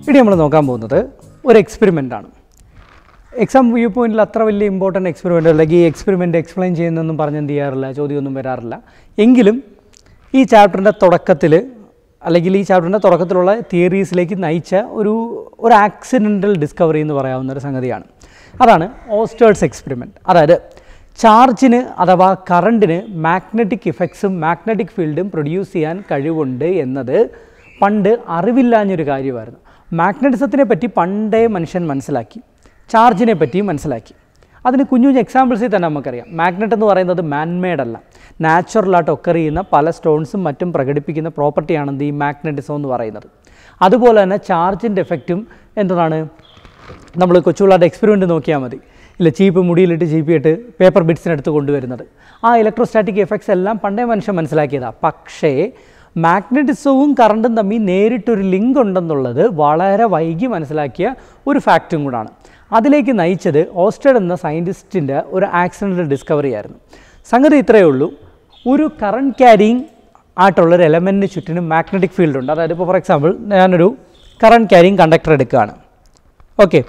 ഇനി നമ്മൾ നോക്കാൻ പോകുന്നത് ഒരു എക്സ്പെരിമെൻ്റ് ആണ് എക്സാം വ്യൂ പോയിന്റിൽ അത്ര വലിയ ഇമ്പോർട്ടൻറ്റ് എക്സ്പെരിമെൻ്റ് അല്ലെങ്കിൽ ഈ എക്സ്പെരിമെൻ്റ് എക്സ്പ്ലെയിൻ ചെയ്യുന്നൊന്നും പറഞ്ഞ് എന്ത് ചെയ്യാറില്ല ചോദ്യമൊന്നും വരാറില്ല എങ്കിലും ഈ ചാപ്റ്ററിൻ്റെ തുടക്കത്തിൽ അല്ലെങ്കിൽ ഈ ചാപ്റ്ററിൻ്റെ തുടക്കത്തിലുള്ള തിയറീസിലേക്ക് നയിച്ച ഒരു ഒരു ആക്സിഡൻ്റൽ ഡിസ്കവറി എന്ന് പറയാവുന്ന ഒരു സംഗതിയാണ് അതാണ് ഓസ്റ്റേഴ്സ് എക്സ്പെരിമെൻറ്റ് അതായത് ചാർജിന് അഥവാ കറണ്ടിന് മാഗ്നറ്റിക് ഇഫക്ട്സും മാഗ്നറ്റിക് ഫീൽഡും പ്രൊഡ്യൂസ് ചെയ്യാൻ കഴിവുണ്ട് എന്നത് പണ്ട് അറിവില്ലാഞ്ഞൊരു കാര്യമായിരുന്നു മാഗ്നറ്റിസത്തിനെ പറ്റി പണ്ടേ മനുഷ്യൻ മനസ്സിലാക്കി ചാർജിനെ പറ്റിയും മനസ്സിലാക്കി അതിന് കുഞ്ഞു കുഞ്ഞു എക്സാമ്പിൾസിൽ തന്നെ നമുക്കറിയാം മാഗ്നറ്റ് എന്ന് പറയുന്നത് മാൻമേഡ് അല്ല നാച്ചുറലായിട്ട് ഒക്കർ ചെയ്യുന്ന പല സ്റ്റോൺസും മറ്റും പ്രകടിപ്പിക്കുന്ന പ്രോപ്പർട്ടിയാണ് ഈ മാഗ്നറ്റിസം എന്ന് പറയുന്നത് അതുപോലെ തന്നെ ചാർജിൻ്റെ എഫക്റ്റും എന്താണ് നമ്മൾ കൊച്ചുപിള്ളാരുടെ എക്സ്പെരിമെൻറ്റ് നോക്കിയാൽ മതി ഇല്ല ചീപ്പ് മുടിയിലിട്ട് ചീപ്പിയിട്ട് പേപ്പർ ബിറ്റ്സിനടുത്ത് കൊണ്ടുവരുന്നത് ആ ഇലക്ട്രോസ്റ്റാറ്റിക് എഫക്ട്സ് എല്ലാം പണ്ടേ മനുഷ്യൻ മനസ്സിലാക്കിയതാണ് പക്ഷേ മാഗ്നറ്റിസവും കറണ്ടും തമ്മിൽ നേരിട്ടൊരു ലിങ്ക് ഉണ്ടെന്നുള്ളത് വളരെ വൈകി മനസ്സിലാക്കിയ ഒരു ഫാക്റ്റും കൂടാണ് അതിലേക്ക് നയിച്ചത് ഓസ്റ്റഡ് എന്ന സയൻറ്റിസ്റ്റിൻ്റെ ഒരു ആക്സിഡൻ്റൽ ഡിസ്കവറി ആയിരുന്നു സംഗതി ഇത്രയേ ഉള്ളൂ ഒരു കറണ്ട് ക്യാരിങ് ആയിട്ടുള്ളൊരു എലമെൻറ്റിന് ചുറ്റിനും മാഗ്നറ്റിക് ഫീൽഡ് ഉണ്ട് അതായത് ഇപ്പോൾ ഫോർ എക്സാമ്പിൾ ഞാനൊരു കറണ്ട് ക്യാരിങ് കണ്ടക്ടർ എടുക്കുകയാണ് ഓക്കെ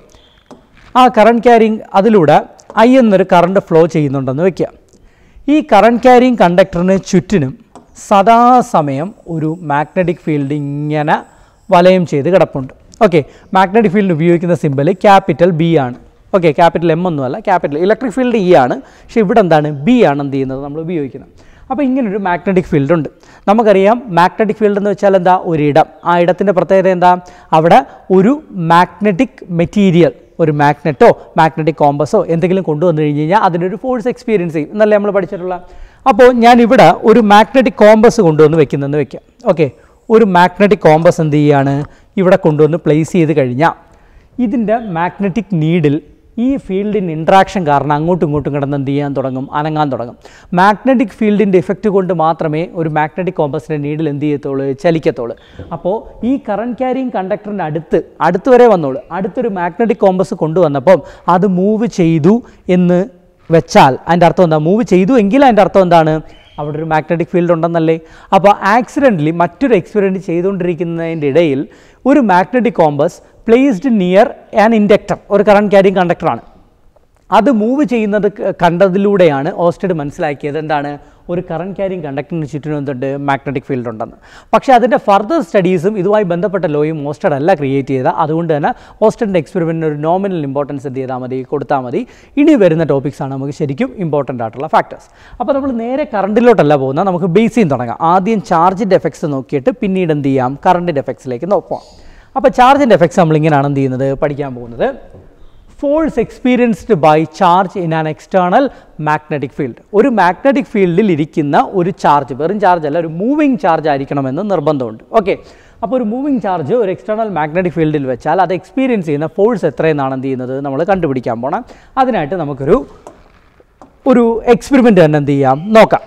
ആ കറണ്ട് ക്യാരിങ് അതിലൂടെ ഐ എന്നൊരു കറണ്ട് ഫ്ലോ ചെയ്യുന്നുണ്ടെന്ന് വയ്ക്കുക ഈ കറണ്ട് ക്യാരിങ് കണ്ടക്ടറിന് ചുറ്റിനും സദാസമയം ഒരു മാഗ്നറ്റിക് ഫീൽഡ് ഇങ്ങനെ വലയം ചെയ്ത് കിടപ്പുണ്ട് ഓക്കെ മാഗ്നറ്റിക് ഫീൽഡ് ഉപയോഗിക്കുന്ന സിമ്പൽ ക്യാപിറ്റൽ ബി ആണ് ഓക്കെ ക്യാപിറ്റൽ എം ഒന്നുമല്ല ക്യാപിറ്റൽ ഇലക്ട്രിക് ഫീൽഡ് ഇ ആണ് പക്ഷേ ഇവിടെ എന്താണ് ബി ആണ് എന്ത് ചെയ്യുന്നത് നമ്മൾ ഉപയോഗിക്കുന്നത് അപ്പോൾ ഇങ്ങനൊരു മാഗ്നറ്റിക് ഫീൽഡ് ഉണ്ട് നമുക്കറിയാം മാഗ്നറ്റിക് ഫീൽഡ് എന്ന് വെച്ചാൽ എന്താ ഒരിടം ആ ഇടത്തിൻ്റെ പ്രത്യേകത എന്താ അവിടെ ഒരു മാഗ്നറ്റിക് മെറ്റീരിയൽ ഒരു മാഗ്നറ്റോ മാഗ്നറ്റിക് കോമ്പസോ എന്തെങ്കിലും കൊണ്ടുവന്നു കഴിഞ്ഞ് കഴിഞ്ഞാൽ അതിനൊരു ഫോഴ്സ് എക്സ്പീരിയൻസ് ചെയ്യും എന്നല്ലേ നമ്മൾ പഠിച്ചിട്ടുള്ള അപ്പോൾ ഞാൻ ഇവിടെ ഒരു മാഗ്നറ്റിക് കോമ്പസ് കൊണ്ടുവന്ന് വെക്കുന്നെന്ന് വെക്കാം ഓക്കെ ഒരു മാഗ്നറ്റിക് കോമ്പസ് എന്ത് ചെയ്യുകയാണ് ഇവിടെ കൊണ്ടുവന്ന് പ്ലേസ് ചെയ്ത് കഴിഞ്ഞാൽ ഇതിൻ്റെ മാഗ്നറ്റിക് നീഡിൽ ഈ ഫീൽഡിൻ്റെ ഇൻട്രാക്ഷൻ കാരണം അങ്ങോട്ടും ഇങ്ങോട്ടും കിടന്ന് എന്ത് ചെയ്യാൻ തുടങ്ങും അനങ്ങാൻ തുടങ്ങും മാഗ്നറ്റിക് ഫീൽഡിൻ്റെ ഇഫക്റ്റ് കൊണ്ട് മാത്രമേ ഒരു മാഗ്നറ്റിക് കോമ്പസിൻ്റെ നീഡിൽ എന്ത് ചെയ്യത്തുള്ളൂ ചലിക്കത്തുള്ളൂ അപ്പോൾ ഈ കറണ്ട് ക്യാരിങ് കണ്ടക്ടറിൻ്റെ അടുത്ത് അടുത്ത് വരെ വന്നോളൂ അടുത്തൊരു മാഗ്നറ്റിക് കോമ്പസ് കൊണ്ടുവന്നപ്പം അത് മൂവ് ചെയ്തു എന്ന് വെച്ചാൽ അതിൻ്റെ അർത്ഥം എന്താ മൂവ് ചെയ്തു എങ്കിൽ അതിൻ്റെ അർത്ഥം എന്താണ് അവിടെ ഒരു മാഗ്നറ്റിക് ഫീൽഡ് ഉണ്ടെന്നല്ലേ അപ്പോൾ ആക്സിഡൻ്റലി മറ്റൊരു എക്സ്പെരിമെൻറ്റ് ചെയ്തുകൊണ്ടിരിക്കുന്നതിൻ്റെ ഇടയിൽ ഒരു magnetic compass placed near an inductor ഒരു കറണ്ട് ക്യാരിങ് കണ്ടക്ടറാണ് അത് മൂവ് ചെയ്യുന്നത് ക- കണ്ടതിലൂടെയാണ് ഓസ്റ്റഡ് മനസ്സിലാക്കിയത് എന്താണ് ഒരു കറണ്ട് ക്യാരിങ് കണ്ടക്ടറിന് ചുറ്റിനും എന്തുണ്ട് മാഗ്നറ്റിക് ഫീൽഡ് ഉണ്ടെന്ന് പക്ഷേ അതിൻ്റെ ഫർദർ സ്റ്റഡീസും ഇതുമായി ബന്ധപ്പെട്ട ലോയും ഓസ്റ്റഡ് അല്ല ക്രിയേറ്റ് ചെയ്ത അതുകൊണ്ട് തന്നെ ഓസ്റ്റഡിൻ്റെ എക്സ്പെരിമെൻറ്റിന് ഒരു നോമിനൽ ഇമ്പോർട്ടൻസ് എന്ത് ചെയ്താൽ മതി കൊടുത്താൽ മതി ഇനി വരുന്ന ടോപ്പിക്സാണ് നമുക്ക് ശരിക്കും ഇമ്പോർട്ടൻ്റ് ആയിട്ടുള്ള ഫാക്ടേഴ്സ് അപ്പോൾ നമ്മൾ നേരെ കറണ്ടിലോട്ടല്ല പോകുന്നത് നമുക്ക് ബേസിൽ നിന്ന് തുടങ്ങാം ആദ്യം ചാർജിൻ്റെ എഫക്ട്സ് നോക്കിയിട്ട് പിന്നീട് എന്ത് ചെയ്യാം കറണ്ടിൻ്റെ എഫക്ട്സിലേക്ക് നോക്കാം അപ്പോൾ ചാർജിൻ്റെ എഫക്ട്സ് നമ്മൾ ഇങ്ങനെയാണ് എന്ത് ചെയ്യുന്നത് പഠിക്കാൻ പോകുന്നത് force experienced by charge in an external magnetic field ഒരു മാഗ്നറ്റിക് ഫീൽഡിൽ ഇരിക്കുന്ന ഒരു ചാർജ് വെറും ചാർജ് അല്ല ഒരു മൂവിങ് ചാർജ് ആയിരിക്കണമെന്ന് നിർബന്ധമുണ്ട് ഓക്കെ അപ്പോൾ ഒരു മൂവിങ് ചാർജ് ഒരു എക്സ്റ്റേണൽ മാഗ്നറ്റിക് ഫീൽഡിൽ വെച്ചാൽ അത് എക്സ്പീരിയൻസ് ചെയ്യുന്ന ഫോഴ്സ് എത്രയെന്നാണ് എന്ത് ചെയ്യുന്നത് നമ്മൾ കണ്ടുപിടിക്കാൻ പോണം അതിനായിട്ട് നമുക്കൊരു ഒരു എക്സ്പെരിമെൻ്റ് തന്നെ എന്ത് ചെയ്യാം നോക്കാം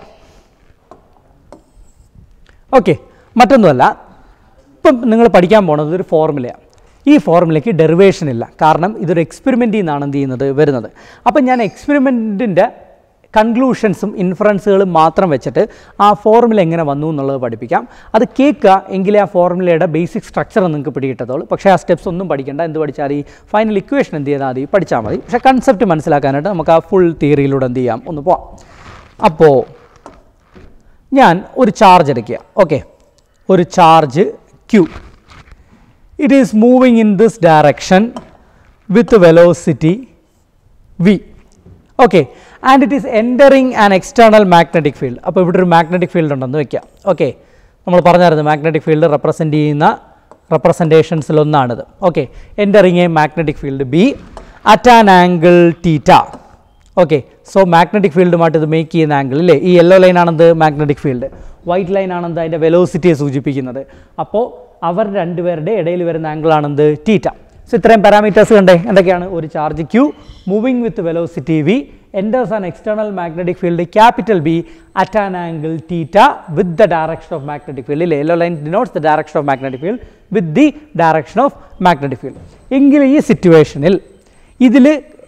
ഓക്കെ മറ്റൊന്നുമല്ല ഇപ്പം നിങ്ങൾ പഠിക്കാൻ പോണത് ഒരു ഫോർമുലയാണ് ഈ ഫോർമുലയ്ക്ക് ഡെറിവേഷൻ ഇല്ല കാരണം ഇതൊരു എക്സ്പെരിമെൻറ്റിൽ നിന്നാണ് എന്ത് ചെയ്യുന്നത് വരുന്നത് അപ്പം ഞാൻ എക്സ്പെരിമെൻറ്റിൻ്റെ കൺക്ലൂഷൻസും ഇൻഫറൻസുകളും മാത്രം വെച്ചിട്ട് ആ ഫോർമുല എങ്ങനെ വന്നു എന്നുള്ളത് പഠിപ്പിക്കാം അത് കേൾക്കുക എങ്കിലേ ആ ഫോർമുലയുടെ ബേസിക് സ്ട്രക്ചർ നിങ്ങൾക്ക് പിടികിട്ടത്തുള്ളൂ പക്ഷേ ആ സ്റ്റെപ്സ് ഒന്നും പഠിക്കേണ്ട എന്ത് പഠിച്ചാൽ മതി ഫൈനൽ ഇക്വേഷൻ എന്ത് ചെയ്താൽ മതി പഠിച്ചാൽ മതി പക്ഷേ കൺസെപ്റ്റ് മനസ്സിലാക്കാനായിട്ട് നമുക്ക് ആ ഫുൾ തിയറിയിലൂടെ എന്ത് ചെയ്യാം ഒന്ന് പോവാം അപ്പോൾ ഞാൻ ഒരു ചാർജ് എടുക്കുക ഓക്കെ ഒരു charge Q it is moving in this direction with velocity V okay and it is entering an external magnetic field അപ്പോൾ ഇവിടെ ഒരു മാഗ്നറ്റിക് ഫീൽഡ് ഉണ്ടെന്ന് വെക്കാം ഓക്കെ നമ്മൾ പറഞ്ഞായിരുന്നു മാഗ്നറ്റിക് ഫീൽഡ് റെപ്രസെൻറ്റ് ചെയ്യുന്ന റെപ്രസെൻറ്റേഷൻസിലൊന്നാണിത് okay entering a magnetic field B at an angle theta okay so magnetic ഫീൽഡുമായിട്ട് ഇത് മേക്ക് ചെയ്യുന്ന ആംഗിൾ ഇല്ലേ ഈ യെല്ലോ ലൈൻ ആണെന്ത് മാഗ്നറ്റിക് ഫീൽഡ് വൈറ്റ് ലൈൻ ആണെന്ത് അതിൻ്റെ വെലോസിറ്റിയെ സൂചിപ്പിക്കുന്നത് അപ്പോൾ അവർ രണ്ടുപേരുടെ ഇടയിൽ വരുന്ന ആംഗിൾ ആണെന്ത് ടീറ്റ സോ ഇത്രയും പാരാമീറ്റേഴ്സ് കണ്ടേ എന്തൊക്കെയാണ് ഒരു charge Q moving with velocity V enters an external magnetic field capital B at an angle theta with the direction of magnetic field ഇല്ലേ yellow line denotes the direction of magnetic field with the direction of magnetic field എങ്കിൽ ഈ സിറ്റുവേഷനിൽ ഇതിൽ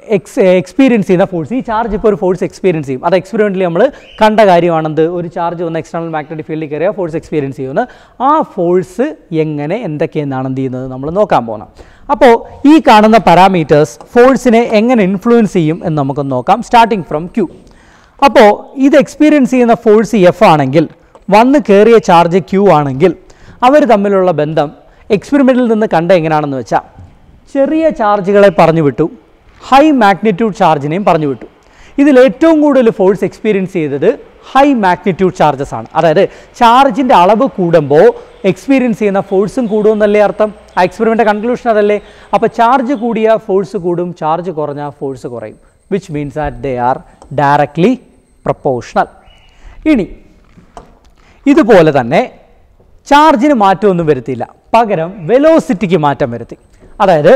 ex experience ചെയ്യുന്ന force ഈ charge ഇപ്പോൾ ഒരു force experience ചെയ്യും അത് എക്സ്പെരിമെൻറ്റിൽ നമ്മൾ കണ്ട കാര്യമാണെന്ത് ഒരു ചാർജ് വന്ന് എക്സ്റ്റേണൽ മാഗ്നറ്റിക് ഫീൽഡിൽ കയറിയ ഫോഴ്സ് എക്സ്പീരിയൻസ് ചെയ്യുന്നത് ആ ഫോഴ്സ് എങ്ങനെ എന്തൊക്കെയെന്നാണ് എന്ത് ചെയ്യുന്നത് നമ്മൾ നോക്കാൻ പോകുന്നത് അപ്പോൾ ഈ കാണുന്ന പാരാമീറ്റേഴ്സ് ഫോഴ്സിനെ എങ്ങനെ ഇൻഫ്ലുവൻസ് ചെയ്യും എന്ന് നമുക്ക് നോക്കാം സ്റ്റാർട്ടിങ് ഫ്രം ക്യൂ അപ്പോൾ ഇത് എക്സ്പീരിയൻസ് ചെയ്യുന്ന ഫോഴ്സ് എഫ് ആണെങ്കിൽ വന്ന് കയറിയ ചാർജ് ക്യൂ ആണെങ്കിൽ അവർ തമ്മിലുള്ള ബന്ധം എക്സ്പെരിമെൻറ്റിൽ നിന്ന് കണ്ട എങ്ങനെയാണെന്ന് വെച്ചാൽ ചെറിയ ചാർജുകളെ പറഞ്ഞു വിട്ടു ഹൈ മാഗ്നിറ്റ്യൂഡ് ചാർജിനെയും പറഞ്ഞു വിട്ടു ഇതിൽ ഏറ്റവും കൂടുതൽ ഫോഴ്സ് എക്സ്പീരിയൻസ് ചെയ്തത് ഹൈ മാഗ്നിറ്റ്യൂഡ് ചാർജസ് ആണ് അതായത് ചാർജിൻ്റെ അളവ് കൂടുമ്പോൾ എക്സ്പീരിയൻസ് ചെയ്യുന്ന ഫോഴ്സും കൂടുമെന്നല്ലേ അർത്ഥം ആ എക്സ്പെരിമെൻ്റ് കൺക്ലൂഷൻ അതല്ലേ അപ്പോൾ ചാർജ് കൂടിയ ഫോഴ്സ് കൂടും ചാർജ് കുറഞ്ഞ ഫോഴ്സ് കുറയും which means that they are directly proportional ഇനി ഇതുപോലെ തന്നെ ചാർജിന് മാറ്റമൊന്നും വരുത്തിയില്ല പകരം വെലോസിറ്റിക്ക് മാറ്റം വരുത്തി അതായത്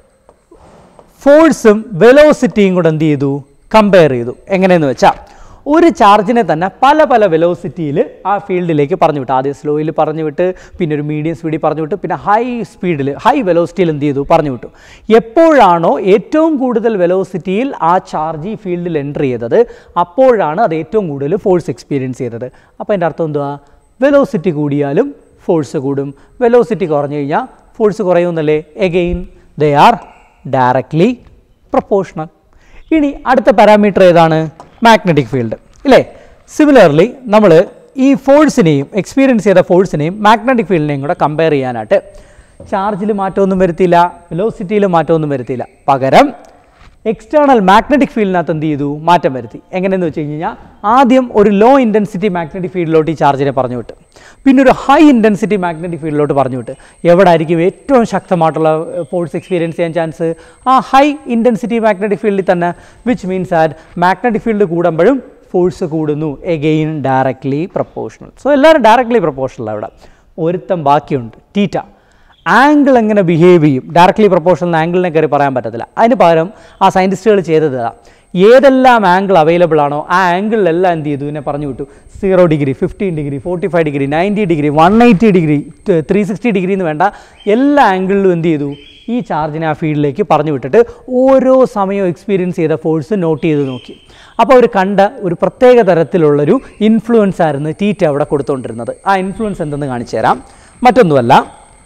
ഫോഴ്സും വെലോസിറ്റിയും കൂടെ എന്ത് ചെയ്തു കമ്പയർ ചെയ്തു എങ്ങനെയെന്ന് വെച്ചാൽ ഒരു ചാർജിനെ തന്നെ പല പല വെലോസിറ്റിയിൽ ആ ഫീൽഡിലേക്ക് പറഞ്ഞു വിട്ടു ആദ്യം സ്ലോയിൽ പറഞ്ഞു വിട്ട് പിന്നെ ഒരു മീഡിയം സ്പീഡിൽ പറഞ്ഞു വിട്ടു പിന്നെ ഹൈ സ്പീഡിൽ ഹൈ വെലോസിറ്റിയിൽ എന്ത് ചെയ്തു പറഞ്ഞു വിട്ടു എപ്പോഴാണോ ഏറ്റവും കൂടുതൽ വെലോസിറ്റിയിൽ ആ ചാർജ് ഈ ഫീൽഡിൽ എൻ്റർ ചെയ്തത് അപ്പോഴാണ് അത് ഏറ്റവും കൂടുതൽ ഫോഴ്സ് എക്സ്പീരിയൻസ് ചെയ്തത് അപ്പോൾ അതിൻ്റെ അർത്ഥം എന്തുവാ വെലോസിറ്റി കൂടിയാലും ഫോഴ്സ് കൂടും വെലോസിറ്റി കുറഞ്ഞു കഴിഞ്ഞാൽ ഫോഴ്സ് കുറയുമെന്നല്ലേ again they are directly proportional ഇനി അടുത്ത പാരാമീറ്റർ ഏതാണ് മാഗ്നറ്റിക് ഫീൽഡ് ഇല്ലേ സിമിലർലി നമ്മൾ ഈ ഫോഴ്സിനെയും എക്സ്പീരിയൻസ് ചെയ്ത ഫോഴ്സിനെയും മാഗ്നറ്റിക് ഫീൽഡിനെയും കൂടെ കമ്പയർ ചെയ്യാനായിട്ട് ചാർജിൽ മാറ്റമൊന്നും വരുത്തിയില്ല വെലോസിറ്റിയിൽ മാറ്റമൊന്നും വരുത്തിയില്ല പകരം എക്സ്റ്റേണൽ മാഗ്നറ്റിക് ഫീൽഡിനകത്ത് എന്ത് ചെയ്തു മാറ്റം വരുത്തി എങ്ങനെയെന്ന് വെച്ച് കഴിഞ്ഞാൽ ആദ്യം ഒരു ലോ ഇൻറ്റൻസിറ്റി മാഗ്നറ്റിക് ഫീൽഡിലോട്ട് ഈ ചാർജിനെ പറഞ്ഞു വിട്ട് പിന്നെ ഒരു ഹൈ ഇൻറ്റൻസിറ്റി മാഗ്നറ്റിക് ഫീൽഡിലോട്ട് പറഞ്ഞു വിട്ട് എവിടെ ആയിരിക്കും ഏറ്റവും ശക്തമായിട്ടുള്ള ഫോഴ്സ് എക്സ്പീരിയൻസ് ചെയ്യാൻ ചാൻസ് ആ ഹൈ ഇൻറ്റൻസിറ്റി മാഗ്നറ്റിക് ഫീൽഡിൽ തന്നെ which means at magnetic field കൂടുമ്പോഴും ഫോഴ്സ് കൂടുന്നു എഗെയിൻ ഡയറക്ട്ലി പ്രപ്പോർഷണൽ സോ എല്ലാവരും ഡയറക്ട്ലി പ്രപ്പോർഷണൽ അവിടെ ഒരുത്തം ബാക്കിയുണ്ട് ടീറ്റ ആംഗിൾ എങ്ങനെ ബിഹേവ് ചെയ്യും ഡയറക്ട്ലി പ്രപ്പോർഷണൽ ആംഗിളിനെ കയറി പറയാൻ പറ്റത്തില്ല അതിന് പകരം ആ സയൻറ്റിസ്റ്റുകൾ ചെയ്തത് ഇതാ. ഏതെല്ലാം ആംഗിൾ അവൈലബിൾ ആണോ ആ ആംഗിളിലെല്ലാം എന്ത് ചെയ്തു എന്നെ പറഞ്ഞു വിട്ടു zero degree fifteen degree forty five degree ninety degree one eighty degree three sixty degree എന്ന് വേണ്ട എല്ലാ ആംഗിളിലും എന്ത് ചെയ്തു ഈ ചാർജിനെ ആ ഫീൽഡിലേക്ക് പറഞ്ഞു വിട്ടിട്ട് ഓരോ സമയവും എക്സ്പീരിയൻസ് ചെയ്ത ഫോഴ്സ് നോട്ട് ചെയ്ത് നോക്കി അപ്പോൾ അവർ കണ്ട ഒരു പ്രത്യേക തരത്തിലുള്ളൊരു ഇൻഫ്ലുവൻസ് ആയിരുന്നു ടീറ്റ അവിടെ കൊടുത്തുകൊണ്ടിരുന്നത് ആ ഇൻഫ്ലുവൻസ് എന്തെന്ന് കാണിച്ചു തരാം മറ്റൊന്നുമല്ല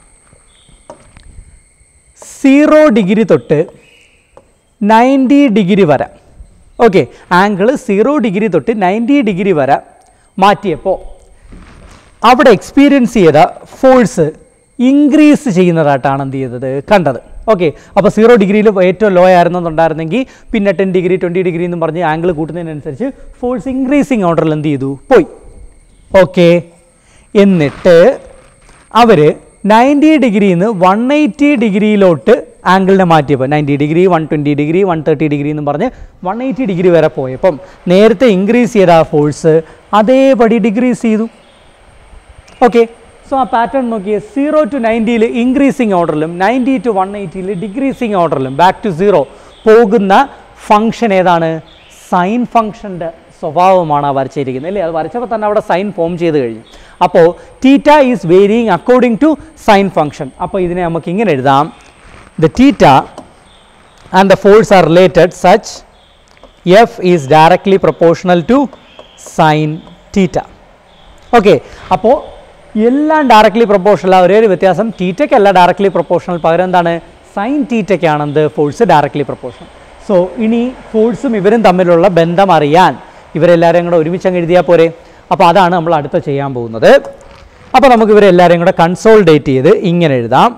സീറോ ഡിഗ്രി തൊട്ട് നയൻറ്റി ഡിഗ്രി വരെ ഓക്കെ ആംഗിൾ സീറോ ഡിഗ്രി തൊട്ട് നയൻറ്റി ഡിഗ്രി വരെ മാറ്റിയപ്പോൾ അവിടെ എക്സ്പീരിയൻസ് ചെയ്ത ഫോഴ്സ് ഇൻക്രീസ് ചെയ്യുന്നതായിട്ടാണ് എന്ത് ചെയ്തത് കണ്ടത് ഓക്കെ അപ്പോൾ സീറോ ഡിഗ്രിയിൽ ഏറ്റവും ലോ ആയിരുന്നെന്നുണ്ടായിരുന്നെങ്കിൽ പിന്നെ ടെൻ ഡിഗ്രി ട്വൻറ്റി ഡിഗ്രി എന്നും പറഞ്ഞ് ആംഗിൾ കൂട്ടുന്നതിനനുസരിച്ച് ഫോഴ്സ് ഇൻക്രീസിങ് ഓർഡറിൽ എന്ത് ചെയ്തു പോയി ഓക്കെ എന്നിട്ട് അവർ നയൻറ്റി ഡിഗ്രിയിൽ നിന്ന് വൺ എയ്റ്റി ഡിഗ്രിയിലോട്ട് ആംഗിളിനെ മാറ്റിയപ്പോൾ ninety degree one twenty degree one thirty degree എന്ന് പറഞ്ഞ് വൺ എയ്റ്റി ഡിഗ്രി വരെ പോയപ്പം നേരത്തെ ഇൻക്രീസ് ചെയ്ത ആ ഫോഴ്സ് അതേപടി ഡിക്രീസ് ചെയ്തു ഓക്കെ സോ ആ പാറ്റേൺ നോക്കിയേ സീറോ ടു നയൻറ്റിയിൽ ഇൻക്രീസിങ് ഓർഡറിലും നയൻറ്റി ടു വൺ എയ്റ്റിയിൽ ഡിക്രീസിങ് ഓർഡറിലും ബാക്ക് ടു സീറോ പോകുന്ന ഫംഗ്ഷൻ ഏതാണ് സൈൻ ഫംഗ്ഷൻ്റെ സ്വഭാവമാണ് ആ വരച്ചിരിക്കുന്നത് അല്ലേ അത് വരച്ചപ്പോൾ തന്നെ അവിടെ സൈൻ ഫോം ചെയ്ത് കഴിഞ്ഞു അപ്പോൾ theta is varying according to sine function അപ്പോൾ ഇതിനെ നമുക്ക് ഇങ്ങനെ എഴുതാം the theta and the force are related such F is directly proportional to sine theta okay അപ്പോൾ എല്ലാം ഡയറക്ട്ലി പ്രൊപ്പോർഷണൽ ഒരേ ഒരു വ്യത്യാസം തീറ്റയ്ക്കല്ല ഡയറക്ട്ലി പ്രൊപ്പോർഷണൽ പകരം എന്താണ് സൈൻ തീറ്റയ്ക്കാണെന്ത് ഫോഴ്സ് ഡയറക്ട്ലി പ്രൊപ്പോർഷണൽ സോ ഇനി ഫോഴ്സും ഇവരും തമ്മിലുള്ള ബന്ധം അറിയാൻ ഇവരെല്ലാവരെയും കൂടെ ഒരുമിച്ച് അങ്ങ് എഴുതിയാൽ പോരെ അപ്പോൾ അതാണ് നമ്മൾ അടുത്ത ചെയ്യാൻ പോകുന്നത് അപ്പോൾ നമുക്ക് ഇവരെല്ലാവരെയും കൂടെ കൺസോൾഡേറ്റ് ചെയ്ത് ഇങ്ങനെ എഴുതാം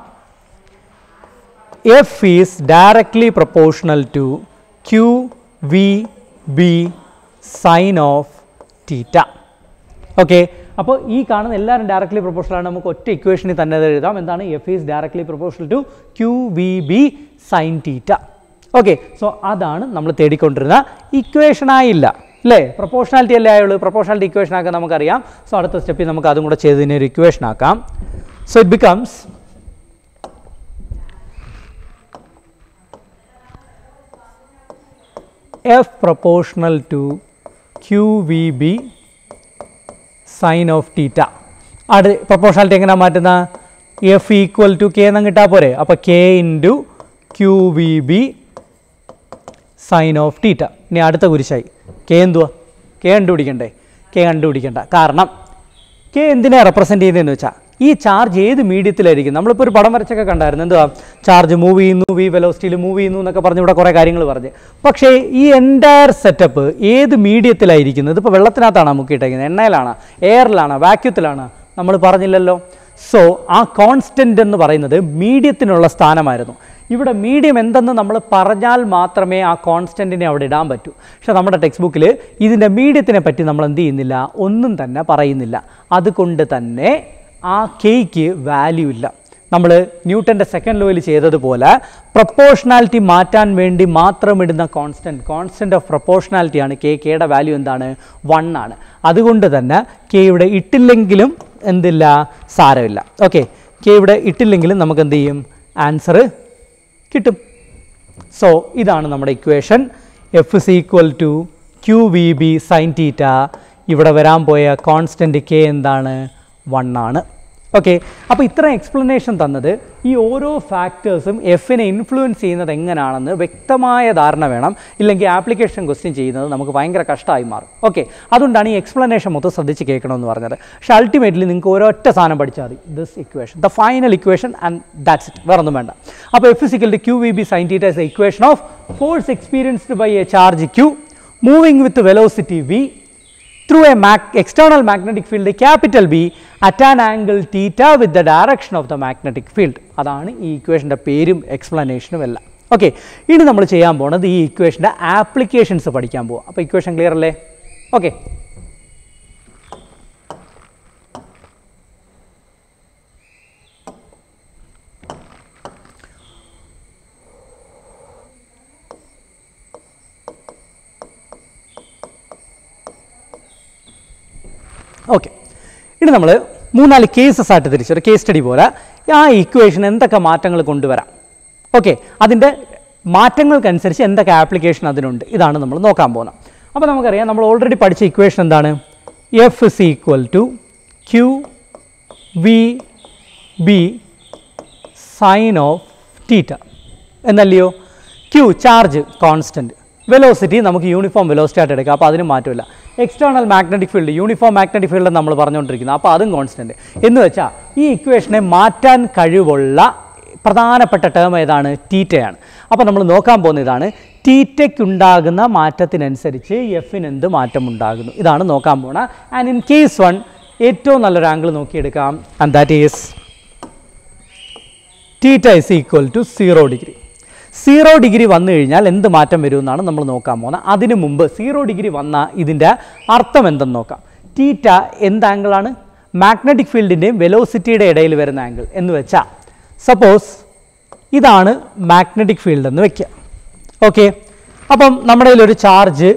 F is directly proportional to Q V B sine of theta okay അപ്പോൾ ഈ കാണുന്ന എല്ലാവരും ഡയറക്ട്ലി പ്രൊപ്പോർഷണൽ ആണ് നമുക്ക് ഒറ്റ ഇക്വേഷനിൽ തന്നെ അത് എഴുതാം എന്താണ് F is directly proportional to Q V B sine theta okay so അതാണ് നമ്മൾ തേടിക്കൊണ്ടിരുന്ന ഇക്വേഷൻ ആയില്ല അല്ലേ പ്രൊപ്പോർഷണാലിറ്റി അല്ലേ ആയുള്ളൂ പ്രൊപ്പോർഷണാലിറ്റി ഇക്വേഷൻ ആക്കാൻ നമുക്കറിയാം സോ അടുത്ത സ്റ്റെപ്പിൽ നമുക്ക് അതും കൂടെ ചെയ്തതിനെ ഒരു ഇക്വേഷൻ ആക്കാം so it becomes F proportional to Q V B sine of theta അടു പ്രൊപ്പോർഷണാലിറ്റി എങ്ങനെ മാറ്റുന്ന എഫ് ഈക്വൽ ടു കെ എന്ന് കിട്ടാൽ പോരെ അപ്പോൾ K into Q V B sine of theta ഇനി അടുത്ത കുരിശായി കെ എന്തുവാ കെ കണ്ടുപിടിക്കണ്ടേ കെ കണ്ടുപിടിക്കണ്ട കാരണം കെ എന്തിനാണ് റെപ്രസെൻറ്റ് ചെയ്യുന്നതെന്ന് വെച്ചാൽ ഈ ചാർജ് ഏത് മീഡിയത്തിലായിരിക്കും നമ്മളിപ്പോൾ ഒരു പടം വരച്ചൊക്കെ കണ്ടായിരുന്നു എന്തുവാ ചാർജ് മൂവ് ചെയ്യുന്നു വി വെലോസിറ്റിയിൽ മൂവ് ചെയ്യുന്നു എന്നൊക്കെ പറഞ്ഞ് ഇവിടെ കുറേ കാര്യങ്ങൾ പറഞ്ഞ് പക്ഷേ ഈ എൻറ്റയർ സെറ്റപ്പ് ഏത് മീഡിയത്തിലായിരിക്കുന്നത് ഇപ്പോൾ വെള്ളത്തിനകത്താണ് മുക്കിയിട്ടേക്കുന്നത് എണ്ണയിലാണ് എയറിലാണ് വാക്യൂത്തിലാണ് നമ്മൾ പറഞ്ഞില്ലല്ലോ സോ ആ കോൺസ്റ്റൻ്റ് എന്ന് പറയുന്നത് മീഡിയത്തിനുള്ള സ്ഥാനമായിരുന്നു ഇവിടെ മീഡിയം എന്തെന്ന് നമ്മൾ പറഞ്ഞാൽ മാത്രമേ ആ കോൺസ്റ്റൻറ്റിനെ അവിടെ ഇടാൻ പറ്റൂ പക്ഷേ നമ്മുടെ ടെക്സ്റ്റ് ബുക്കിൽ ഇതിൻ്റെ മീഡിയത്തിനെ പറ്റി നമ്മൾ എന്ത് ചെയ്യുന്നില്ല ഒന്നും തന്നെ പറയുന്നില്ല അതുകൊണ്ട് തന്നെ ആ കേക്ക് വാല്യൂ ഇല്ല നമ്മൾ ന്യൂട്ടൻ്റെ സെക്കൻഡ് ലോയിൽ ചെയ്തതുപോലെ പ്രപ്പോർഷണാലിറ്റി മാറ്റാൻ വേണ്ടി മാത്രം ഇടുന്ന കോൺസ്റ്റൻറ്റ് കോൺസ്റ്റൻറ്റ് ഓഫ് പ്രപ്പോർഷണാലിറ്റിയാണ് കെ കെയുടെ വാല്യൂ എന്താണ് വൺ ആണ് അതുകൊണ്ട് തന്നെ കെ ഇവിടെ ഇട്ടില്ലെങ്കിലും എന്തില്ല സാരമില്ല ഓക്കെ കെ ഇവിടെ ഇട്ടില്ലെങ്കിലും നമുക്ക് എന്ത് ചെയ്യും ആൻസർ കിട്ടും സോ ഇതാണ് നമ്മുടെ equation F is equal to Q V B sine theta ഇവിടെ വരാൻ പോയ കോൺസ്റ്റൻറ്റ് കെ എന്താണ് വൺ ആണ് ഓക്കെ അപ്പോൾ ഇത്രയും എക്സ്പ്ലനേഷൻ തന്നത് ഈ ഓരോ ഫാക്ടേഴ്സും എഫിനെ ഇൻഫ്ലുവൻസ് ചെയ്യുന്നത് എങ്ങനെയാണെന്ന് വ്യക്തമായ ധാരണ വേണം ഇല്ലെങ്കിൽ ആപ്ലിക്കേഷൻ ക്വസ്റ്റ്യൻ ചെയ്യുന്നത് നമുക്ക് ഭയങ്കര കഷ്ടമായി മാറും ഓക്കെ അതുകൊണ്ടാണ് ഈ എക്സ്പ്ലനേഷൻ മൊത്തം ശ്രദ്ധിച്ച് കേൾക്കണമെന്ന് പറഞ്ഞത് പക്ഷേ അൾട്ടിമേറ്റ്ലി നിങ്ങൾക്ക് ഒരൊറ്റ സാധനം പഠിച്ചാൽ മതി this equation the final equation and that's it വേറെ ഒന്നും വേണ്ട അപ്പോൾ F physical Q V B sine theta is equation of force experienced by a charge Q moving with velocity V through a mag- external magnetic field capital B at an angle theta with the direction of the magnetic field അതാണ് ഈ ഇക്വേഷൻ്റെ പേരും എക്സ്പ്ലനേഷനും എല്ലാം okay ഇനി നമ്മൾ ചെയ്യാൻ പോകുന്നത് ഈ ഇക്വേഷൻ്റെ applications പഠിക്കാൻ പോവാം അപ്പോൾ ഇക്വേഷൻ ക്ലിയർ അല്ലേ ഓക്കെ ഓക്കെ ഇനി നമ്മൾ മൂന്നാല് കേസസ് ആയിട്ട് തിരിച്ചു ഒരു കേസ് സ്റ്റഡി പോലെ ആ ഇക്വേഷൻ എന്തൊക്കെ മാറ്റങ്ങൾ കൊണ്ടുവരാം ഓക്കെ അതിൻ്റെ മാറ്റങ്ങൾക്കനുസരിച്ച് എന്തൊക്കെ ആപ്ലിക്കേഷൻ അതിനുണ്ട് ഇതാണ് നമ്മൾ നോക്കാൻ പോകുന്നത് അപ്പോൾ നമുക്കറിയാം നമ്മൾ ഓൾറെഡി പഠിച്ച ഇക്വേഷൻ എന്താണ് F is equal to Q V B sine of theta എന്നല്ലയോ ക്യൂ ചാർജ് കോൺസ്റ്റൻറ്റ് വെലോസിറ്റി നമുക്ക് യൂണിഫോം വെലോസിറ്റി ആയിട്ട് എടുക്കാം അപ്പോൾ അതിന് മാറ്റമില്ല external magnetic field uniform magnetic field നമ്മൾ പറഞ്ഞുകൊണ്ടിരിക്കുന്നത് അപ്പോൾ അതും കോൺസ്റ്റൻറ്റ് എന്ന് വെച്ചാൽ ഈ ഇക്വേഷനെ മാറ്റാൻ കഴിവുള്ള പ്രധാനപ്പെട്ട ടേം ഏതാണ് ടീറ്റയാണ് അപ്പോൾ നമ്മൾ നോക്കാൻ പോകുന്ന ഇതാണ് ടീറ്റയ്ക്കുണ്ടാകുന്ന മാറ്റത്തിനനുസരിച്ച് എഫിന് എന്ത് മാറ്റം ഉണ്ടാകുന്നു ഇതാണ് നോക്കാൻ പോണ ആൻഡ് ഇൻ കേസ് വൺ ഏറ്റവും നല്ലൊരു ആംഗിൾ നോക്കിയെടുക്കാം and that is theta is equal to zero degree zero degree വന്നു കഴിഞ്ഞാൽ എന്ത് മാറ്റം വരുമെന്നാണ് നമ്മൾ നോക്കാൻ പോകുന്നത് അതിനു മുമ്പ് സീറോ ഡിഗ്രി വന്ന ഇതിൻ്റെ അർത്ഥം എന്തെന്ന് നോക്കാം തീറ്റ എന്ത് ആംഗിളാണ് മാഗ്നറ്റിക് ഫീൽഡിൻ്റെയും വെലോസിറ്റിയുടെ ഇടയിൽ വരുന്ന ആംഗിൾ എന്ന് വെച്ചാൽ സപ്പോസ് ഇതാണ് മാഗ്നറ്റിക് ഫീൽഡ് എന്ന് വെക്കുക ഓക്കെ അപ്പം നമ്മുടെ കയ്യിലൊരു ചാർജ്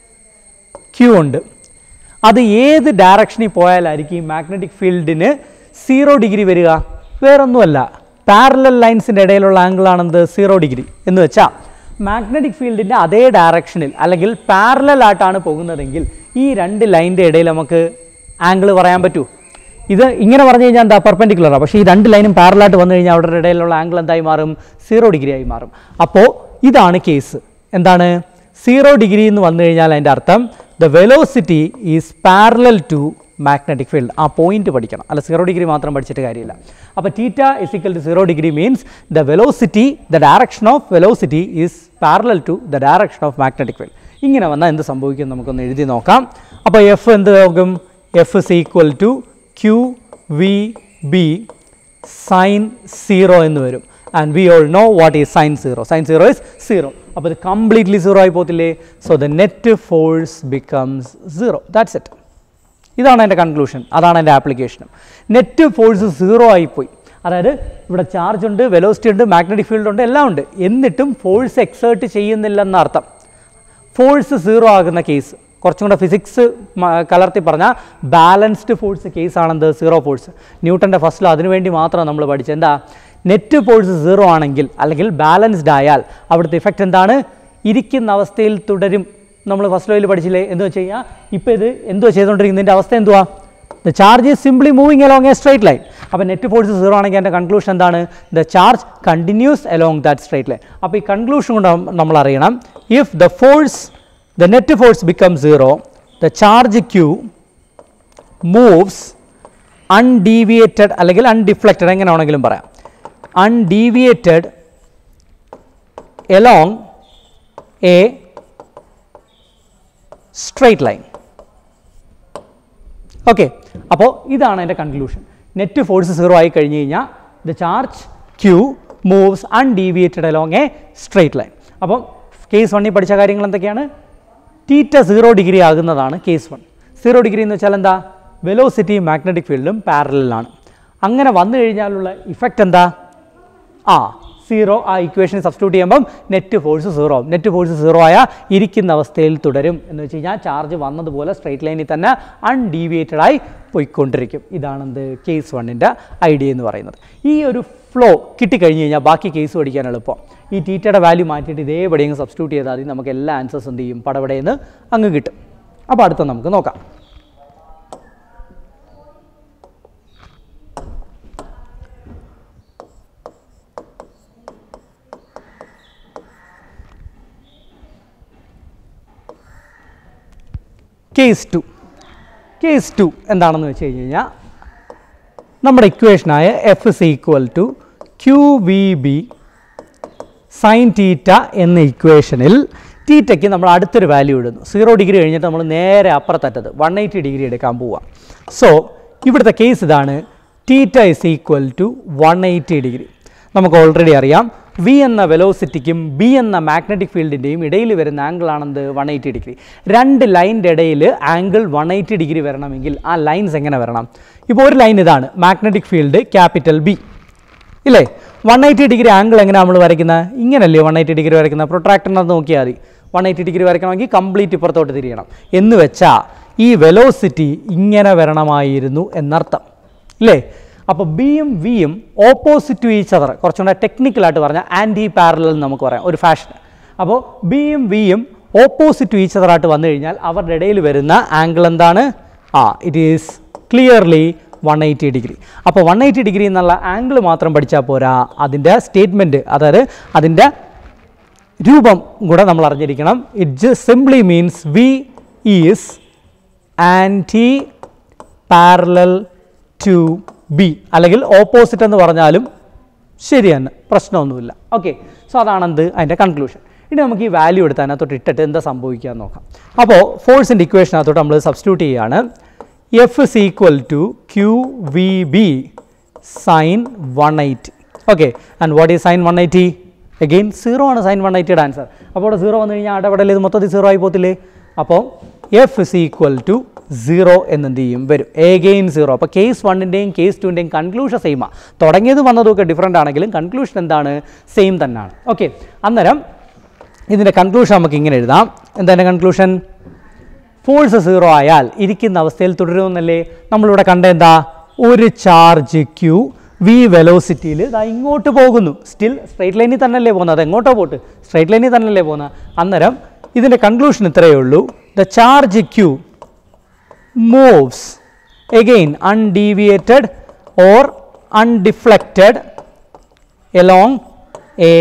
ക്യൂ ഉണ്ട് അത് ഏത് ഡയറക്ഷനിൽ പോയാലായിരിക്കും ഈ മാഗ്നറ്റിക് ഫീൽഡിന് സീറോ ഡിഗ്രി വരിക വേറൊന്നുമല്ല പാരലൽ ലൈൻസിൻ്റെ ഇടയിലുള്ള ആംഗിളാണെന്ത് സീറോ ഡിഗ്രി എന്ന് വെച്ചാൽ മാഗ്നറ്റിക് ഫീൽഡിൻ്റെ അതേ ഡയറക്ഷനിൽ അല്ലെങ്കിൽ പാരലൽ ആയിട്ടാണ് പോകുന്നതെങ്കിൽ ഈ രണ്ട് ലൈനിൻ്റെ ഇടയിൽ നമുക്ക് ആംഗിൾ പറയാൻ പറ്റൂ ഇത് ഇങ്ങനെ പറഞ്ഞു കഴിഞ്ഞാൽ എന്താ പെർപെൻഡിക്കുലറാണ് പക്ഷേ ഈ രണ്ട് ലൈനും പാരലായിട്ട് വന്നു കഴിഞ്ഞാൽ അവരുടെ ഇടയിലുള്ള ആംഗിൾ എന്തായി മാറും സീറോ ഡിഗ്രി ആയി മാറും അപ്പോൾ ഇതാണ് കേസ് എന്താണ് സീറോ ഡിഗ്രി എന്ന് വന്നു കഴിഞ്ഞാൽ അതിൻ്റെ അർത്ഥം the velocity is parallel to magnetic field ആ പോയിന്റ് പഠിക്കണം അല്ല സീറോ ഡിഗ്രി മാത്രം പഠിച്ചിട്ട് കാര്യമില്ല അപ്പോൾ theta is equal to zero degree means the velocity the direction of velocity is parallel to the direction of magnetic field ഇങ്ങനെ വന്നാൽ എന്ത് സംഭവിക്കും നമുക്കൊന്ന് എഴുതി നോക്കാം അപ്പോൾ എഫ് എന്ത് നോക്കും F is equal to Q V B sine zero എന്ന് വരും and we all know what is sine zero sine zero is zero അപ്പോൾ ഇത് കംപ്ലീറ്റ്ലി സീറോ ആയി പോകത്തില്ലേ so the net force becomes zero that's it ഇതാണ് എൻ്റെ conclusion അതാണ് എൻ്റെ ആപ്ലിക്കേഷനും നെറ്റ് ഫോഴ്സ് സീറോ ആയിപ്പോയി അതായത് ഇവിടെ ചാർജ് ഉണ്ട് വെലോസിറ്റി ഉണ്ട് മാഗ്നറ്റിക് ഫീൽഡ് ഉണ്ട് എല്ലാം ഉണ്ട് എന്നിട്ടും ഫോഴ്സ് എക്സേർട്ട് ചെയ്യുന്നില്ലെന്ന അർത്ഥം ഫോഴ്സ് സീറോ ആകുന്ന കേസ് കുറച്ചും കൂടെ ഫിസിക്സ് കലർത്തി പറഞ്ഞാൽ ബാലൻസ്ഡ് ഫോഴ്സ് കേസ് ആണെന്ത് സീറോ ഫോഴ്സ് ന്യൂട്ടൻ്റെ ഫസ്റ്റിൽ അതിനുവേണ്ടി മാത്രം നമ്മൾ പഠിച്ചത് എന്താ നെറ്റ് ഫോഴ്സ് സീറോ ആണെങ്കിൽ അല്ലെങ്കിൽ ബാലൻസ്ഡ് ആയാൽ അവിടുത്തെ ഇഫക്റ്റ് എന്താണ് ഇരിക്കുന്ന അവസ്ഥയിൽ തുടരും നമ്മൾ ഫസ്റ്റ് ലോയിൽ പഠിച്ചില്ലേ എന്ന് വെച്ച് കഴിഞ്ഞാൽ ഇപ്പോൾ ഇത് എന്തുവാ ചെയ്തുകൊണ്ടിരിക്കുന്നതിൻ്റെ അവസ്ഥ എന്തുവാ the charge is simply moving along a straight line അപ്പോൾ നെറ്റ് ഫോഴ്സ് സീറോ ആണെങ്കിൽ എൻ്റെ കൺക്ലൂഷൻ എന്താണ് the charge continues along that straight line അപ്പോൾ ഈ കൺക്ലൂഷൻ കൊണ്ട് നമ്മൾ അറിയണം if the force the net force become zero the charge Q moves undeviated അല്ലെങ്കിൽ അൺഡിഫ്ലക്റ്റഡ് എങ്ങനെ വേണമെങ്കിലും പറയാം undeviated along a straight line okay അപ്പോൾ ഇതാണ് എൻ്റെ കൺക്ലൂഷൻ നെറ്റ് ഫോഴ്സ് സീറോ ആയി കഴിഞ്ഞ് കഴിഞ്ഞാൽ the charge Q moves undeviated along a straight line അപ്പം കേസ് വണ്ണിൽ പഠിച്ച കാര്യങ്ങൾ എന്തൊക്കെയാണ് തീറ്റ സീറോ ഡിഗ്രി ആകുന്നതാണ് കേസ് വൺ സീറോ ഡിഗ്രി എന്ന് വെച്ചാൽ എന്താ വെലോസിറ്റി മാഗ്നറ്റിക് ഫീൽഡും പാരലാണ് അങ്ങനെ വന്നു കഴിഞ്ഞാലുള്ള ഇഫക്റ്റ് എന്താ ആ സീറോ ആ ഇക്വേഷൻ സബ്സ്റ്റിറ്റ്യൂട്ട് ചെയ്യുമ്പം നെറ്റ് ഫോഴ്സ് സീറോ ആവും നെറ്റ് ഫോഴ്സ് സീറോ ആയ ഇരിക്കുന്ന അവസ്ഥയിൽ തുടരും എന്ന് വെച്ച് കഴിഞ്ഞാൽ ചാർജ് വന്നതുപോലെ സ്ട്രൈറ്റ് ലൈനിൽ തന്നെ അൺഡീവിയേറ്റഡ് ആയി പോയിക്കൊണ്ടിരിക്കും ഇതാണ് എന്ത് കേസ് വണ്ണിൻ്റെ ഐഡിയ എന്ന് പറയുന്നത് ഈ ഒരു ഫ്ലോ കിട്ടിക്കഴിഞ്ഞ് കഴിഞ്ഞാൽ ബാക്കി കേസ് പഠിക്കാൻ എളുപ്പം ഈ ടീറ്റയുടെ വാല്യൂ മാറ്റിയിട്ട് ഇതേപടി അങ്ങ് സബ്സ്റ്റിറ്റ്യൂട്ട് ചെയ്താൽ മതി നമുക്ക് എല്ലാ ആൻസേഴ്സ് എന്ത് ചെയ്യും പടപടയെന്ന് അങ്ങ് കിട്ടും അപ്പോൾ അടുത്ത നമുക്ക് നോക്കാം കേസ് ടു കേസ് ടു എന്താണെന്ന് വെച്ച് കഴിഞ്ഞ് കഴിഞ്ഞാൽ നമ്മുടെ ഇക്വേഷനായ F is equal to Q V B sine theta എന്ന ഇക്വേഷനിൽ തീറ്റയ്ക്ക് നമ്മൾ അടുത്തൊരു വാല്യൂ ഇടുന്നു സീറോ ഡിഗ്രി കഴിഞ്ഞിട്ട് നമ്മൾ നേരെ അപ്പുറത്തറ്റത് വൺ എയ്റ്റി ഡിഗ്രി എടുക്കാൻ പോവാം സോ ഇവിടുത്തെ കേസ് ഇതാണ് theta is equal to one eighty degree നമുക്ക് ഓൾറെഡി അറിയാം വി എന്ന വെലോസിറ്റിക്കും ബി എന്ന മാഗ്നറ്റിക് ഫീൽഡിൻ്റെയും ഇടയിൽ വരുന്ന ആംഗിൾ ആണെന്ത് വൺ എയ്റ്റി ഡിഗ്രി രണ്ട് ലൈനിൻ്റെ ഇടയിൽ ആംഗിൾ വൺ എയ്റ്റി ഡിഗ്രി വരണമെങ്കിൽ ആ ലൈൻസ് എങ്ങനെ വരണം ഇപ്പോൾ ഒരു ലൈൻ ഇതാണ് മാഗ്നറ്റിക് ഫീൽഡ് ക്യാപിറ്റൽ ബി ഇല്ലേ വൺ എയ്റ്റി ഡിഗ്രി ആംഗിൾ എങ്ങനെ നമ്മൾ വരയ്ക്കുന്നത് ഇങ്ങനല്ലേ വൺ എയ്റ്റി ഡിഗ്രി വരയ്ക്കുന്നത് പ്രൊട്രാക്ടറിനകത്ത് നോക്കിയാൽ മതി വൺ എയ്റ്റി ഡിഗ്രി വരയ്ക്കണമെങ്കിൽ കംപ്ലീറ്റ് ഇപ്പുറത്തോട്ട് തിരിയണം എന്ന് വെച്ചാൽ ഈ വെലോസിറ്റി ഇങ്ങനെ വരണമായിരുന്നു എന്നർത്ഥം ഇല്ലേ അപ്പോൾ ബിയും വിയും ഓപ്പോസിറ്റ് ടു ഈച്ച് അതർ കുറച്ചുകൂടെ ടെക്നിക്കലായിട്ട് പറഞ്ഞാൽ ആൻറ്റി പാരലൽ എന്ന് നമുക്ക് പറയാം ഒരു ഫാഷൻ അപ്പോൾ ബിയും വിയും ഓപ്പോസിറ്റ് ടു ഈച്ച് അതർ ആയിട്ട് വന്നു കഴിഞ്ഞാൽ അവരുടെ ഇടയിൽ വരുന്ന ആംഗിൾ എന്താണ് ആ it is clearly one eighty degree അപ്പോൾ വൺ എയ്റ്റി ഡിഗ്രി എന്നുള്ള ആംഗിൾ മാത്രം പഠിച്ചാൽ പോരാ അതിൻ്റെ സ്റ്റേറ്റ്മെൻറ്റ് അതായത് അതിൻ്റെ രൂപം കൂടെ നമ്മൾ അറിഞ്ഞിരിക്കണം it just simply means v is anti parallel to B അല്ലെങ്കിൽ ഓപ്പോസിറ്റ് എന്ന് പറഞ്ഞാലും ശരി തന്നെ പ്രശ്നമൊന്നുമില്ല ഓക്കെ സോ അതാണെന്ത് അതിൻ്റെ കൺക്ലൂഷൻ ഇനി നമുക്ക് ഈ വാല്യൂ എടുത്ത് അതിനകത്തോട്ട് ഇട്ടിട്ട് എന്താ സംഭവിക്കുക എന്ന് നോക്കാം അപ്പോൾ ഫോഴ്സിൻ്റെ ഇക്വേഷനകത്തോട്ട് നമ്മൾ സബ്സ്റ്റിറ്റ്യൂട്ട് ചെയ്യുകയാണ് F is equal to Q V B sine one eighty okay and what is sine one eighty again zero ആണ് സൈൻ വൺ എയ്റ്റിയുടെ ആൻസർ അപ്പോൾ അവിടെ സീറോ വന്നു കഴിഞ്ഞാൽ അടപടൽ ഇത് മൊത്തത്തിൽ സീറോ ആയി പോകത്തില്ലേ അപ്പോൾ F is equal to zero എന്നെന്ത് ചെയ്യും വരും എഗെയിൻ സീറോ അപ്പോൾ കേസ് വണ്ണിൻ്റെയും കേസ് ടുവിൻ്റെയും കൺക്ലൂഷൻ സെയിമാണ് തുടങ്ങിയത് വന്നതൊക്കെ ഡിഫറൻ്റ് ആണെങ്കിലും കൺക്ലൂഷൻ എന്താണ് സെയിം തന്നെയാണ് ഓക്കെ അന്നേരം ഇതിൻ്റെ കൺക്ലൂഷൻ നമുക്ക് ഇങ്ങനെ എഴുതാം എന്താണ് കൺക്ലൂഷൻ ഫോഴ്സ് സീറോ ആയാൽ ഇരിക്കുന്ന അവസ്ഥയിൽ തുടരുമെന്നല്ലേ നമ്മളിവിടെ കണ്ട എന്താ ഒരു ചാർജ് ക്യൂ വി വെലോസിറ്റിയിൽ ഇതാ ഇങ്ങോട്ട് പോകുന്നു സ്റ്റിൽ സ്ട്രൈറ്റ് ലൈനിൽ തന്നെയല്ലേ പോകുന്നത് അത് എങ്ങോട്ടോ പോട്ട് സ്ട്രൈറ്റ് ലൈനിൽ തന്നെയല്ലേ പോകുന്നത് അന്നേരം ഇതിൻ്റെ കൺക്ലൂഷൻ ഇത്രയേ ഉള്ളൂ the charge Q moves again undeviated or undeflected along a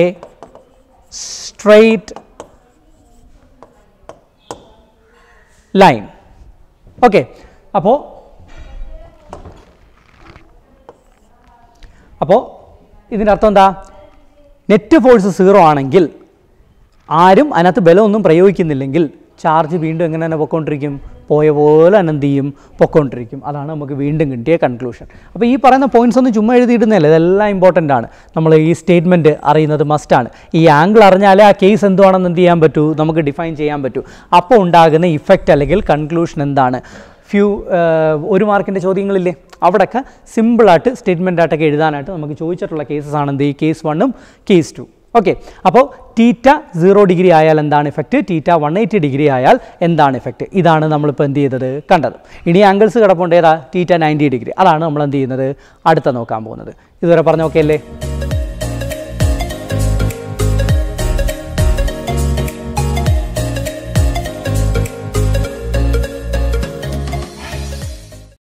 straight line okay അപ്പോൾ അപ്പോൾ ഇതിൻ്റെ അർത്ഥം എന്താ നെറ്റ് ഫോഴ്സ് സീറോ ആണെങ്കിൽ ആരും അതിനകത്ത് ബലമൊന്നും പ്രയോഗിക്കുന്നില്ലെങ്കിൽ ചാർജ് വീണ്ടും എങ്ങനെ തന്നെ പൊക്കോണ്ടിരിക്കും പോയ പോലെ തന്നെ എന്ത് ചെയ്യും പൊക്കോണ്ടിരിക്കും അതാണ് നമുക്ക് വീണ്ടും കിട്ടിയ കൺക്ലൂഷൻ അപ്പോൾ ഈ പറയുന്ന പോയിന്റ്സ് ഒന്നും ചുമ്മാ എഴുതിയിടുന്നില്ല ഇതെല്ലാം ഇമ്പോർട്ടൻ്റ് ആണ് നമ്മൾ ഈ സ്റ്റേറ്റ്മെൻറ്റ് അറിയുന്നത് മസ്റ്റാണ് ഈ ആംഗിൾ അറിഞ്ഞാലേ ആ കേസ് എന്തുവാണെന്ന് എന്ത് ചെയ്യാൻ പറ്റൂ നമുക്ക് ഡിഫൈൻ ചെയ്യാൻ പറ്റൂ അപ്പോൾ ഉണ്ടാകുന്ന ഇഫക്റ്റ് അല്ലെങ്കിൽ കൺക്ലൂഷൻ എന്താണ് ഫ്യൂ ഒരു മാർക്കിൻ്റെ ചോദ്യങ്ങളില്ലേ അവിടെയൊക്കെ സിമ്പിളായിട്ട് സ്റ്റേറ്റ്മെൻ്റ് ആയിട്ടൊക്കെ എഴുതാനായിട്ട് നമുക്ക് ചോദിച്ചിട്ടുള്ള കേസസ് ആണ് എന്ത് ഈ കേസ് വണ്ണും കേസ് ടു ഓക്കെ അപ്പോൾ ടീറ്റ സീറോ ഡിഗ്രി ആയാൽ എന്താണ് effect theta one eighty degree ആയാൽ എന്താണ് ഇഫക്റ്റ് ഇതാണ് നമ്മളിപ്പോൾ എന്ത് ചെയ്തത് കണ്ടത് ഇനി ആംഗിൾസ് കിടപ്പുണ്ട് ഏതാ ടീറ്റ നയൻറ്റി ഡിഗ്രി അതാണ് നമ്മൾ എന്ത് ചെയ്യുന്നത് അടുത്ത നോക്കാൻ പോകുന്നത് ഇതുവരെ പറഞ്ഞ ഓക്കെ അല്ലേ